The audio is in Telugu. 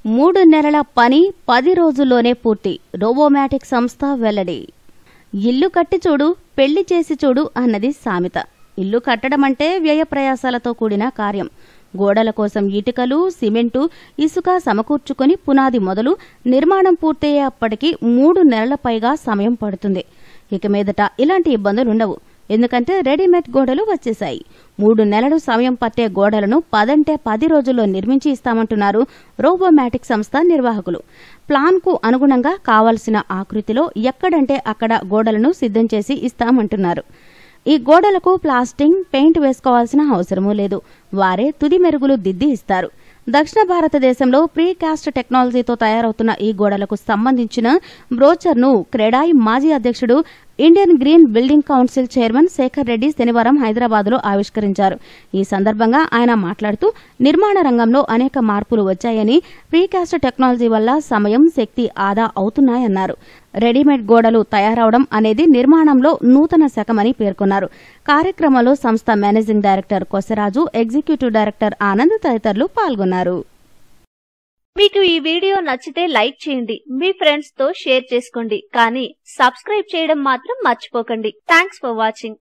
మూడు నెలల పని పది రోజుల్లోనే పూర్తి రోబోమాటిక్ సంస్థ వెల్లడి ఇల్లు కట్టి చూడు పెళ్లి చేసి చూడు అన్నది సామెత ఇల్లు కట్టడం అంటే వ్యయ ప్రయాసాలతో కూడిన కార్యం గోడల కోసం ఇటుకలు సిమెంటు ఇసుక సమకూర్చుకొని పునాది మొదలు నిర్మాణం పూర్తయ్యే అప్పటికి మూడు నెలల పైగా సమయం పడుతుంది ఇక మీదట ఇలాంటి ఇబ్బందులుండవు ఎందుకంటే రెడీమేడ్ గోడలు వచ్చేశాయి మూడు నెలలు సమయం పట్టే గోడలను పదంటే పది రోజుల్లో నిర్మించి ఇస్తామంటున్నారు రోబోమాటిక్ సంస్థ నిర్వాహకులు ప్లాన్కు అనుగుణంగా కావలసిన ఆకృతిలో ఎక్కడంటే అక్కడ గోడలను సిద్ధం చేసి ఇస్తామంటున్నారు ఈ గోడలకు ప్లాస్టింగ్ పెయింట్ వేసుకోవాల్సిన అవసరమూ లేదు వారే తుది మెరుగులు దిద్ది ఇస్తారు దక్షిణ భారతదేశంలో ప్రీ కాస్ట్ టెక్నాలజీతో తయారవుతున్న ఈ గోడలకు సంబంధించిన బ్రోచర్ను క్రెడాయి మాజీ అధ్యక్షుడు Indian green building council chairman Shekhar Reddy శనివారం హైదరాబాద్లో ఆవిష్కరించారు ఈ సందర్భంగా ఆయన మాట్లాడుతూ నిర్మాణ రంగంలో అనేక మార్పులు వచ్చాయని ప్రీకాస్ట్ టెక్నాలజీ వల్ల సమయం శక్తి ఆదా అవుతున్నాయన్నారు రెడీమేడ్ గోడలు తయారవడం అనేది నిర్మాణంలో నూతన శకమని పేర్కొన్నారు కార్యక్రమంలో సంస్థ managing director Kosaraju executive director Anand తదితరులు పాల్గొన్నారు మీకు ఈ వీడియో నచ్చితే లైక్ చేయండి మీ ఫ్రెండ్స్ తో షేర్ చేసుకోండి కానీ సబ్స్క్రైబ్ చేయడం మాత్రం మర్చిపోకండి థ్యాంక్స్ ఫర్ వాచింగ్